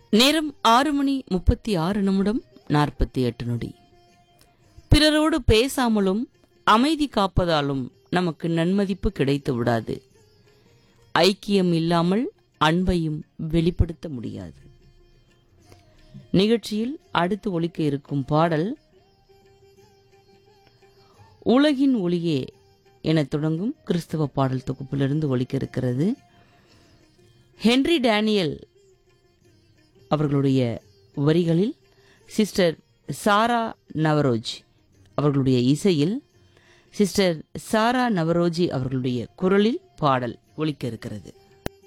நேரம் ஆறு மணி முப்பத்தி ஆறு நிமிடம் நாற்பத்தி எட்டு நொடி பிறரோடு பேசாமலும் அமைதி காப்பதாலும் நமக்கு நன்மதிப்பு கிடைத்து விடாது ஐக்கியம் இல்லாமல் அன்பையும் வெளிப்படுத்த முடியாது நிகழ்ச்சியில் அடுத்து ஒலிக்க இருக்கும் பாடல் உலகின் ஒளியே என தொடங்கும் கிறிஸ்தவ பாடல் தொகுப்பிலிருந்து ஒலிக்க இருக்கிறது ஹென்றி டேனியல் அவர்களுடைய வரிகளில் சிஸ்டர் சாரா நவரோஜ் அவர்களுடைய இசையில் சிஸ்டர் சாரா நவரோஜி அவர்களுடைய குரலில் பாடல் ஒலிக்க இருக்கிறது